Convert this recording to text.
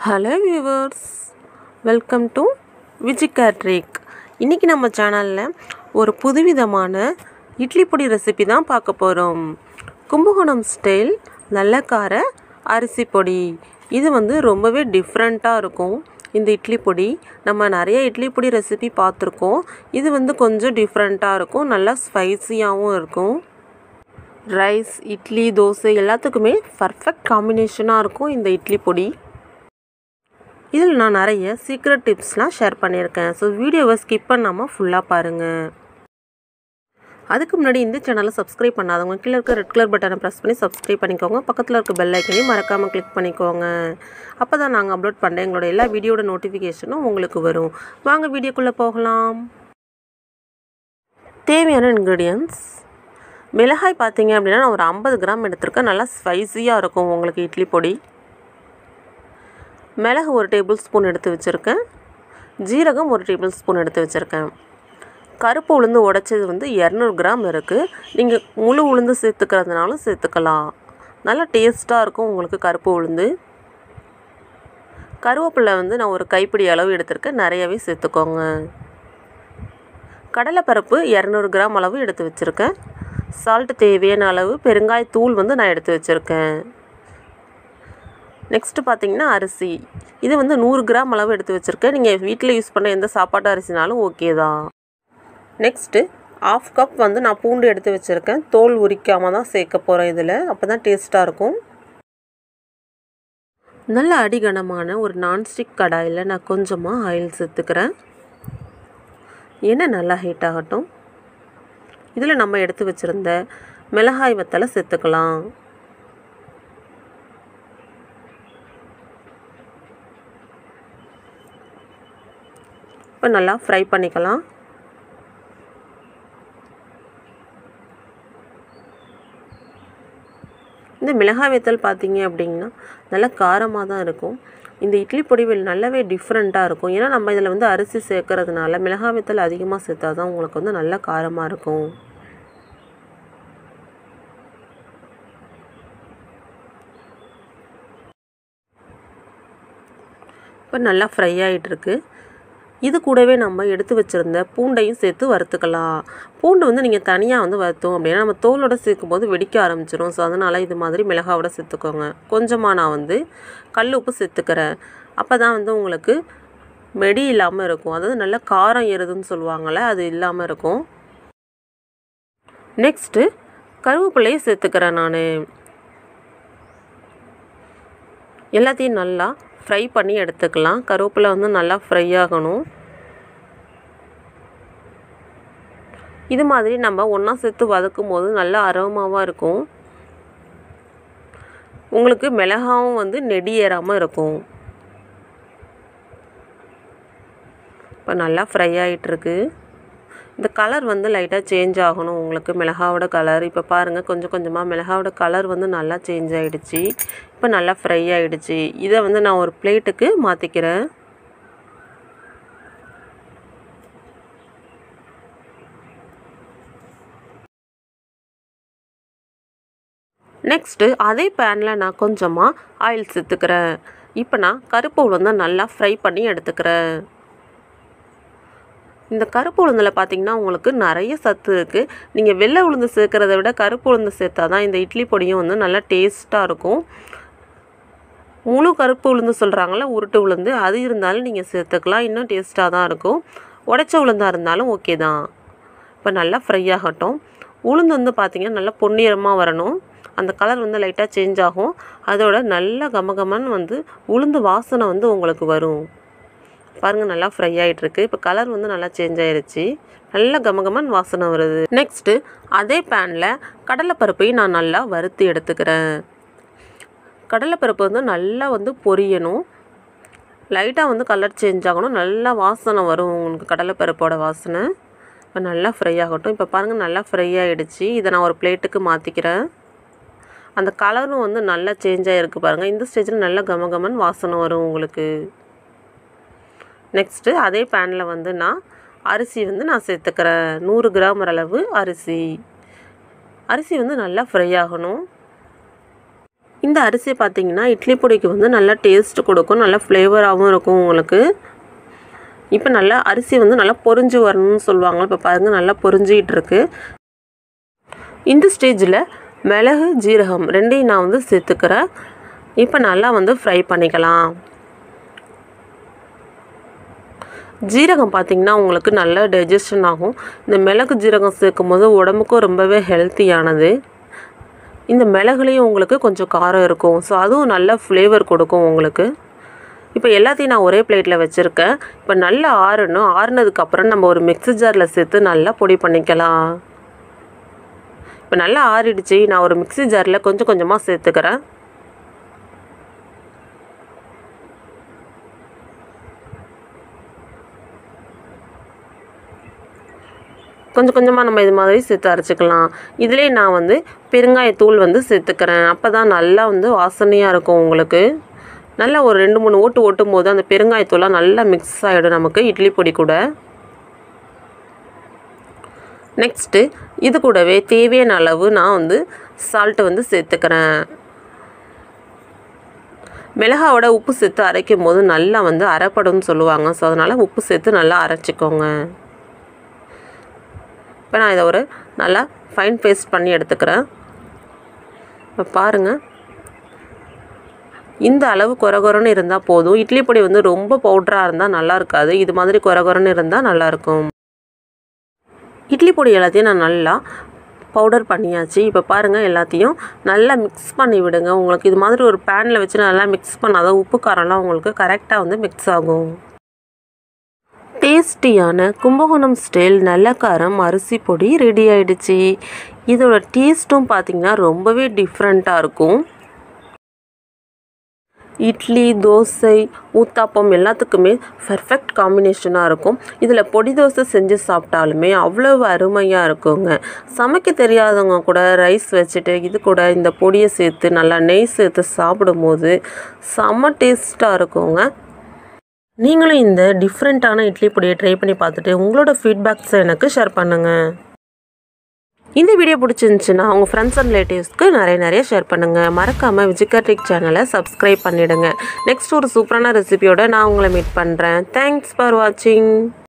hello viewers welcome to Viji கேட்ரிக் இன்றைக்கி நம்ம சேனலில் ஒரு புதுவிதமான இட்லி பொடி ரெசிபி தான் பார்க்க போகிறோம் கும்பகோணம் ஸ்டைல் நல்லக்கார அரிசி பொடி இது வந்து ரொம்பவே டிஃப்ரெண்ட்டாக இருக்கும் இந்த இட்லி பொடி நம்ம நிறைய இட்லி பொடி ரெசிபி பார்த்துருக்கோம் இது வந்து கொஞ்சம் டிஃப்ரெண்ட்டாக இருக்கும் நல்லா ஸ்பைசியாகவும் இருக்கும் ரைஸ் இட்லி தோசை எல்லாத்துக்குமே பர்ஃபெக்ட் காம்பினேஷனாக இருக்கும் இந்த இட்லி பொடி இதில் நான் நிறைய சீக்ரெட் டிப்ஸ்லாம் ஷேர் பண்ணியிருக்கேன் ஸோ வீடியோவை ஸ்கிப் பண்ணாமல் ஃபுல்லாக பாருங்கள் அதுக்கு முன்னாடி இந்த சேனலை சப்ஸ்கிரைப் பண்ணாதவங்க கீழே இருக்க ரெட் கலர் பட்டனை ப்ரெஸ் பண்ணி சப்ஸ்கிரைப் பண்ணிக்கோங்க பக்கத்தில் இருக்க பெல் ஐக்கனையும் மறக்காமல் கிளிக் பண்ணிக்கோங்க அப்போ தான் நாங்கள் அப்லோட் பண்ணுற எங்களோட எல்லா வீடியோட நோட்டிஃபிகேஷனும் உங்களுக்கு வரும் வாங்க வீடியோக்குள்ளே போகலாம் தேவையான இன்க்ரீடியன்ஸ் மிளகாய் பார்த்தீங்க அப்படின்னா நான் ஒரு ஐம்பது கிராம் எடுத்திருக்கேன் நல்லா ஸ்பைஸியாக இருக்கும் உங்களுக்கு இட்லி பொடி மிளகு ஒரு டேபிள் ஸ்பூன் எடுத்து வச்சுருக்கேன் ஜீரகம் ஒரு டேபிள் ஸ்பூன் எடுத்து வச்சுருக்கேன் கருப்பு உளுந்து உடைச்சது வந்து இரநூறு கிராம் இருக்குது நீங்கள் முழு உளுந்து சேர்த்துக்கிறதுனாலும் சேர்த்துக்கலாம் நல்லா டேஸ்ட்டாக இருக்கும் உங்களுக்கு கருப்பு உளுந்து கருவேப்பிலை வந்து நான் ஒரு கைப்பிடி அளவு எடுத்திருக்கேன் நிறையவே சேர்த்துக்கோங்க கடலைப்பருப்பு இரநூறு கிராம் அளவு எடுத்து வச்சுருக்கேன் சால்ட் தேவையான அளவு பெருங்காயத்தூள் வந்து நான் எடுத்து வச்சுருக்கேன் நெக்ஸ்ட்டு பார்த்தீங்கன்னா அரிசி இது வந்து நூறு கிராம் அளவு எடுத்து வச்சுருக்கேன் நீங்கள் வீட்டில் யூஸ் பண்ண எந்த சாப்பாட்டு அரிசினாலும் ஓகே தான் நெக்ஸ்ட்டு ஆஃப் கப் வந்து நான் பூண்டு எடுத்து வச்சுருக்கேன் தோல் உரிக்காமல் தான் சேர்க்க போகிறேன் இதில் அப்போ தான் டேஸ்ட்டாக இருக்கும் நல்ல அடிகனமான ஒரு நான்ஸ்டிக் கடாயில் நான் கொஞ்சமாக ஆயில் சேர்த்துக்கிறேன் எண்ணெய் நல்லா ஹீட் ஆகட்டும் இதில் நம்ம எடுத்து வச்சுருந்த மிளகாய் வத்தலை சேர்த்துக்கலாம் இப்போ நல்லா ஃப்ரை பண்ணிக்கலாம் இந்த மிளகாய் வத்தல் பார்த்தீங்க அப்படின்னா நல்லா காரமாக தான் இருக்கும் இந்த இட்லி பொடி நல்லாவே டிஃப்ரெண்ட்டாக இருக்கும் ஏன்னா நம்ம இதில் வந்து அரிசி சேர்க்கறதுனால மிளகாய் வத்தல் அதிகமாக சேர்த்தா தான் உங்களுக்கு வந்து நல்லா காரமாக இருக்கும் இப்போ நல்லா ஃப்ரை ஆகிட்டுருக்கு இது கூடவே நம்ம எடுத்து வச்சுருந்த பூண்டையும் சேர்த்து வறுத்துக்கலாம் பூண்டு வந்து நீங்கள் தனியாக வந்து வறுத்தோம் அப்படின்னா நம்ம தோலோட சேர்க்கும்போது வெடிக்க ஆரம்பிச்சிடும் ஸோ அதனால் இது மாதிரி மிளகாவோட சேர்த்துக்கோங்க கொஞ்சமாக நான் வந்து கல் உப்பு சேர்த்துக்கிறேன் அப்போ தான் வந்து உங்களுக்கு மெடி இல்லாமல் இருக்கும் அதாவது நல்லா காரம் ஏறுதுன்னு சொல்லுவாங்கள்ல அது இல்லாமல் இருக்கும் நெக்ஸ்ட்டு கருவேப்பிலையை சேர்த்துக்கிறேன் நான் எல்லாத்தையும் நல்லா ஃப்ரை பண்ணி எடுத்துக்கலாம் கருவேப்பிலை வந்து நல்லா ஃப்ரை ஆகணும் இது மாதிரி நம்ம ஒன்றா சேர்த்து வதக்கும் போது நல்லா அரோமாவாக இருக்கும் உங்களுக்கு மிளகாவும் வந்து நெடி ஏறாமல் இருக்கும் இப்போ நல்லா ஃப்ரை ஆகிட்டுருக்கு இந்த கலர் வந்து லைட்டாக சேஞ்ச் ஆகணும் உங்களுக்கு மிளகாவோட கலர் இப்போ பாருங்கள் கொஞ்சம் கொஞ்சமாக மிளகாவோட கலர் வந்து நல்லா சேஞ்ச் ஆகிடுச்சு இப்போ நல்லா ஃப்ரை ஆகிடுச்சு இதை வந்து நான் ஒரு பிளேட்டுக்கு மாற்றிக்கிறேன் நெக்ஸ்ட்டு அதே பேனில் நான் கொஞ்சமாக ஆயில் சேர்த்துக்கிறேன் இப்போ நான் கருப்பு உளுந்தை நல்லா ஃப்ரை பண்ணி எடுத்துக்கிறேன் இந்த கருப்பு உளுந்தில் பார்த்தீங்கன்னா உங்களுக்கு நிறைய சத்து இருக்குது நீங்கள் வெள்ளை உளுந்து சேர்க்குறத விட கருப்பு உளுந்து சேர்த்தா தான் இந்த இட்லி பொடியும் வந்து நல்லா டேஸ்ட்டாக இருக்கும் முழு கருப்பு உளுந்து சொல்கிறாங்கள உருட்டு உளுந்து அது இருந்தாலும் நீங்கள் சேர்த்துக்கலாம் இன்னும் டேஸ்ட்டாக தான் இருக்கும் உடச்ச உளுந்தாக இருந்தாலும் ஓகே தான் இப்போ நல்லா ஃப்ரை ஆகட்டும் உளுந்து வந்து பார்த்திங்கன்னா நல்லா பொன்னிறமாக வரணும் அந்த கலர் வந்து லைட்டாக சேஞ்ச் ஆகும் அதோட நல்ல கமகமன்னு வந்து உளுந்து வாசனை வந்து உங்களுக்கு வரும் பாருங்கள் நல்லா ஃப்ரை ஆகிட்டுருக்கு இப்போ கலர் வந்து நல்லா சேஞ்ச் ஆகிருச்சு நல்ல கமகமன் வாசனை வருது நெக்ஸ்ட்டு அதே பேனில் கடலைப்பருப்பையும் நான் நல்லா வறுத்து எடுத்துக்கிறேன் கடலைப்பருப்பு வந்து நல்லா வந்து பொரியணும் லைட்டாக வந்து கலர் சேஞ்ச் ஆகணும் நல்லா வாசனை வரும் உங்களுக்கு கடலைப்பருப்போட வாசனை இப்போ நல்லா ஃப்ரை ஆகட்டும் இப்போ பாருங்கள் நல்லா ஃப்ரை ஆகிடுச்சு இதை நான் ஒரு பிளேட்டுக்கு மாற்றிக்கிறேன் அந்த கலரும் வந்து நல்லா சேஞ்ச் ஆகிருக்கு பாருங்கள் இந்த ஸ்டேஜில் நல்லா கமகமன் வாசனை வரும் உங்களுக்கு நெக்ஸ்ட்டு அதே பேனில் வந்து நான் அரிசி வந்து நான் சேர்த்துக்கிறேன் நூறு கிராம் அளவு அரிசி அரிசி வந்து நல்லா ஃப்ரை ஆகணும் இந்த அரிசி பார்த்தீங்கன்னா இட்லி பொடிக்கு வந்து நல்லா டேஸ்ட் கொடுக்கும் நல்லா ஃப்ளேவராகவும் இருக்கும் உங்களுக்கு இப்போ நல்லா அரிசி வந்து நல்லா பொரிஞ்சு வரணும்னு சொல்லுவாங்க இப்போ பாருங்கள் நல்லா பொரிஞ்சிக்கிட்டு இருக்கு இந்த ஸ்டேஜில் மிளகு ஜீரகம் ரெண்டையும் நான் வந்து சேர்த்துக்கிறேன் இப்போ நல்லா வந்து ஃப்ரை பண்ணிக்கலாம் ஜீரகம் பார்த்திங்கன்னா உங்களுக்கு நல்ல டைஜஷன் ஆகும் இந்த மிளகு ஜீரகம் சேர்க்கும் போது உடம்புக்கும் ரொம்பவே ஹெல்த்தியானது இந்த மிளகுலேயும் உங்களுக்கு கொஞ்சம் காரம் இருக்கும் ஸோ அதுவும் நல்ல ஃப்ளேவர் கொடுக்கும் உங்களுக்கு இப்போ எல்லாத்தையும் நான் ஒரே பிளேட்டில் வச்சுருக்கேன் இப்போ நல்லா ஆறணும் ஆறுனதுக்கப்புறம் நம்ம ஒரு மிக்ஸி ஜாரில் சேர்த்து நல்லா பொடி பண்ணிக்கலாம் இப்போ நல்லா ஆறிடுச்சு நான் ஒரு மிக்ஸி ஜாரில் கொஞ்சம் கொஞ்சமாக சேர்த்துக்கிறேன் கொஞ்சம் கொஞ்சமாக நம்ம இது மாதிரி சேர்த்து அரைச்சிக்கலாம் இதிலே நான் வந்து பெருங்காயத்தூள் வந்து சேர்த்துக்கிறேன் அப்போ தான் நல்லா வந்து வாசனையாக இருக்கும் உங்களுக்கு நல்லா ஒரு ரெண்டு மூணு ஓட்டு ஓட்டும் போது அந்த பெருங்காயத்தூளாக நல்லா மிக்ஸ் ஆகிடும் நமக்கு இட்லி பொடி கூட நெக்ஸ்ட்டு இது கூடவே தேவையான அளவு நான் வந்து சால்ட்டு வந்து சேர்த்துக்கிறேன் மிளகாவோட உப்பு சேர்த்து அரைக்கும் போது நல்லா வந்து அரைப்படும்னு சொல்லுவாங்க ஸோ அதனால் உப்பு சேர்த்து நல்லா அரைச்சிக்கோங்க இப்போ நான் இதை ஒரு நல்லா ஃபைன் பேஸ்ட் பண்ணி எடுத்துக்கிறேன் இப்போ பாருங்கள் இந்த அளவு குறகுறன்னு இருந்தால் போதும் இட்லி பொடி வந்து ரொம்ப பவுட்ராக இருந்தால் நல்லா இருக்காது இது மாதிரி குறகுறன்னு இருந்தால் நல்லாயிருக்கும் இட்லி பொடி எல்லாத்தையும் நான் நல்லா பவுடர் பண்ணியாச்சு இப்போ பாருங்கள் எல்லாத்தையும் நல்லா மிக்ஸ் பண்ணி விடுங்க உங்களுக்கு இது மாதிரி ஒரு பேனில் வச்சு நல்லா மிக்ஸ் பண்ணாதான் உப்பு காரம்லாம் உங்களுக்கு கரெக்டாக வந்து மிக்ஸ் ஆகும் டேஸ்டியான கும்பகோணம் ஸ்டைல் நல்ல காரம் அரிசி பொடி ரெடி ஆயிடுச்சு இதோட டேஸ்ட்டும் பார்த்திங்கன்னா ரொம்பவே டிஃப்ரெண்ட்டாக இருக்கும் இட்லி தோசை ஊத்தாப்பம் எல்லாத்துக்குமே பர்ஃபெக்ட் காம்பினேஷனாக இருக்கும் இதில் பொடி தோசை செஞ்சு சாப்பிட்டாலுமே அவ்வளவு அருமையாக இருக்குங்க சமைக்க தெரியாதவங்க கூட ரைஸ் வச்சுட்டு இது கூட இந்த பொடியை சேர்த்து நல்லா நெய் சேர்த்து சாப்பிடும்போது செம்ம டேஸ்ட்டாக இருக்குங்க நீங்களும் இந்த டிஃப்ரெண்ட்டான இட்லி பொடியை ட்ரை பண்ணி பார்த்துட்டு உங்களோட ஃபீட்பேக்ஸை எனக்கு ஷேர் பண்ணுங்கள் இந்த வீடியோ பிடிச்சிருந்துச்சுன்னா உங்கள் ஃப்ரெண்ட்ஸ் அண்ட் ரிலேட்டிவ்ஸ்க்கு நிறைய நிறைய ஷேர் பண்ணுங்கள் மறக்காமல் விஜிகாட்ரிக் சேனலை சப்ஸ்கிரைப் பண்ணிவிடுங்க நெக்ஸ்ட் ஒரு சூப்பரான ரெசிபியோட நான் உங்களை மீட் பண்ணுறேன் தேங்க்ஸ் ஃபார் வாட்சிங்